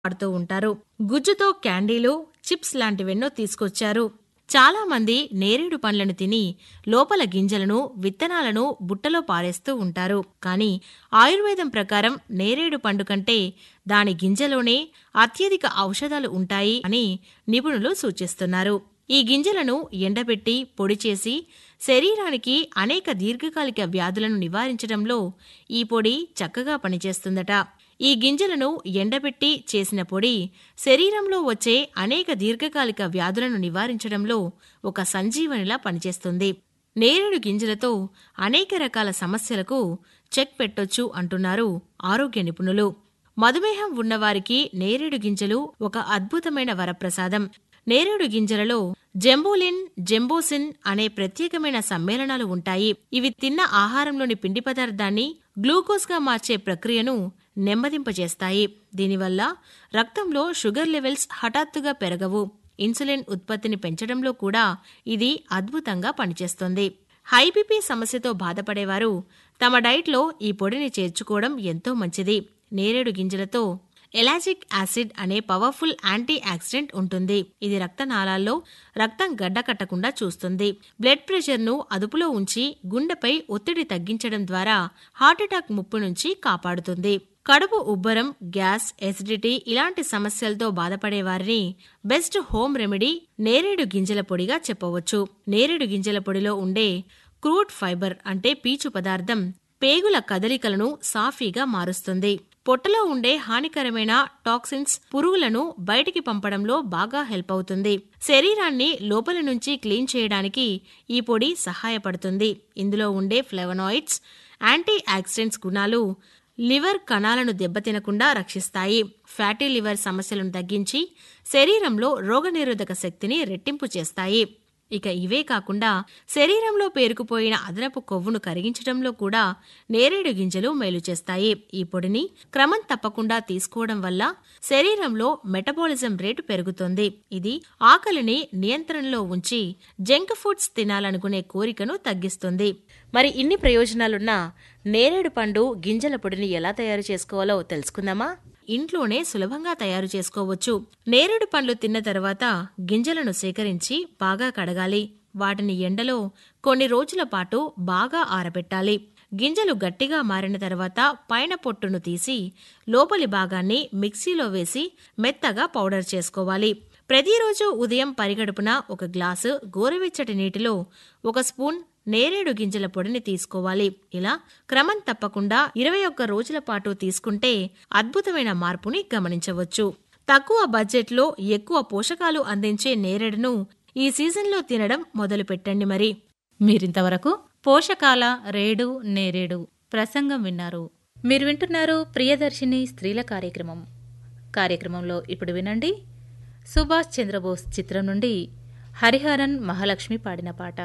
వాడుతూ ఉంటారు గుజ్జుతో క్యాండీలు చిప్స్ లాంటివెన్నో తీసుకొచ్చారు చాలా మంది నేరేడు పండ్లను తిని లోపల గింజలను విత్తనాలను బుట్టలో పారేస్తూ ఉంటారు కానీ ఆయుర్వేదం ప్రకారం నేరేడు పండు కంటే దాని గింజలోనే అత్యధిక ఔషధాలు ఉంటాయి అని నిపుణులు సూచిస్తున్నారు ఈ గింజలను ఎండబెట్టి పొడి చేసి శరీరానికి అనేక దీర్ఘకాలిక వ్యాధులను నివారించడంలో ఈ పొడి చక్కగా పనిచేస్తుందట ఈ గింజలను ఎండబెట్టి చేసిన పొడి శరీరంలో వచ్చే అనేక దీర్ఘకాలిక వ్యాధులను నివారించడంలో ఒక సంజీవనిలా పనిచేస్తుంది నేరేడు గింజలతో అనేక రకాల సమస్యలకు చెక్ పెట్టొచ్చు అంటున్నారు ఆరోగ్య నిపుణులు మధుమేహం ఉన్నవారికి నేరేడు గింజలు ఒక అద్భుతమైన వరప్రసాదం నేరేడు గింజలలో జంబోలిన్ జెంబోసిన్ అనే ప్రత్యేకమైన సమ్మేళనాలు ఉంటాయి ఇవి తిన్న ఆహారంలోని పిండి పదార్థాన్ని గ్లూకోజ్గా మార్చే ప్రక్రియను నెమ్మదింపజేస్తాయి దీనివల్ల రక్తంలో షుగర్ లెవెల్స్ హఠాత్తుగా పెరగవు ఇన్సులిన్ ఉత్పత్తిని పెంచడంలో కూడా ఇది అద్భుతంగా పనిచేస్తుంది హై బీపీ సమస్యతో బాధపడేవారు తమ డైట్లో ఈ పొడిని చేర్చుకోవడం ఎంతో మంచిది నేరేడు గింజలతో ఎలాజిక్ యాసిడ్ అనే పవర్ఫుల్ యాంటీ ఆక్సిడెంట్ ఉంటుంది ఇది రక్తనాళాల్లో రక్తం గడ్డకట్టకుండా చూస్తుంది బ్లడ్ ప్రెషర్ను అదుపులో ఉంచి గుండెపై ఒత్తిడి తగ్గించడం ద్వారా హార్ట్అటాక్ ముప్పు నుంచి కాపాడుతుంది కడుపు ఉబ్బరం గ్యాస్ ఎసిడిటీ ఇలాంటి సమస్యలతో బాధపడే వారిని బెస్ట్ హోమ్ రెమెడీ నేరేడు గింజల పొడిగా చెప్పవచ్చు నేరేడు గింజల పొడిలో ఉండే క్రూడ్ ఫైబర్ అంటే పీచు పదార్థం పేగుల కదలికలను సాఫీగా మారుస్తుంది పొట్టలో ఉండే హానికరమైన టాక్సిన్స్ పురుగులను బయటికి పంపడంలో బాగా హెల్ప్ అవుతుంది శరీరాన్ని లోపల నుంచి క్లీన్ చేయడానికి ఈ పొడి సహాయపడుతుంది ఇందులో ఉండే ఫ్లెవనాయిడ్స్ యాంటీ ఆక్సిడెంట్స్ గుణాలు లివర్ కణాలను దెబ్బతినకుండా రక్షిస్తాయి ఫ్యాటీ లివర్ సమస్యలను తగ్గించి శరీరంలో రోగనిరోధక శక్తిని రెట్టింపు చేస్తాయి ఇక ఇవే కాకుండా శరీరంలో పేరుకుపోయిన అదనపు కొవ్వును కరిగించడంలో కూడా నేరేడు గింజలు మేలు చేస్తాయి ఈ పొడిని క్రమం తప్పకుండా తీసుకోవడం వల్ల శరీరంలో మెటబాలిజం రేటు పెరుగుతుంది ఇది ఆకలిని నియంత్రణలో ఉంచి జంక్ ఫుడ్స్ తినాలనుకునే కోరికను తగ్గిస్తుంది మరి ఇన్ని ప్రయోజనాలున్న నేరేడు పండు గింజల పొడిని ఎలా తయారు చేసుకోవాలో తెలుసుకుందామా ఇంట్లోనే సులభంగా తయారు చేసుకోవచ్చు నేరేడు పండ్లు తిన్న తర్వాత గింజలను సేకరించి బాగా కడగాలి వాటిని ఎండలో కొన్ని రోజుల పాటు బాగా ఆరబెట్టాలి గింజలు గట్టిగా మారిన తర్వాత పైన పొట్టును తీసి లోపలి భాగాన్ని మిక్సీలో వేసి మెత్తగా పౌడర్ చేసుకోవాలి ప్రతిరోజు ఉదయం పరిగడుపున ఒక గ్లాసు గోరువెచ్చటి నీటిలో ఒక స్పూన్ నేరేడు గింజల పొడిని తీసుకోవాలి ఇలా క్రమం తప్పకుండా ఇరవై ఒక్క రోజుల పాటు తీసుకుంటే అద్భుతమైన మార్పుని గమనించవచ్చు తక్కువ బడ్జెట్లో ఎక్కువ పోషకాలు అందించే నేరేడును ఈ సీజన్లో తినడం మొదలు పెట్టండి మరి మీరింతవరకు పోషకాల రేడు నేరేడు ప్రసంగం విన్నారు మీరు వింటున్నారు ప్రియదర్శిని స్త్రీల కార్యక్రమం కార్యక్రమంలో ఇప్పుడు వినండి సుభాష్ చంద్రబోస్ చిత్రం నుండి హరిహరన్ మహాలక్ష్మి పాడిన పాట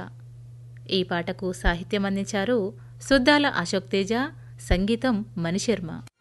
ఈ పాటకు సాహిత్యం అందించారు సుద్దాల అశోక్ తేజ సంగీతం మణిశర్మ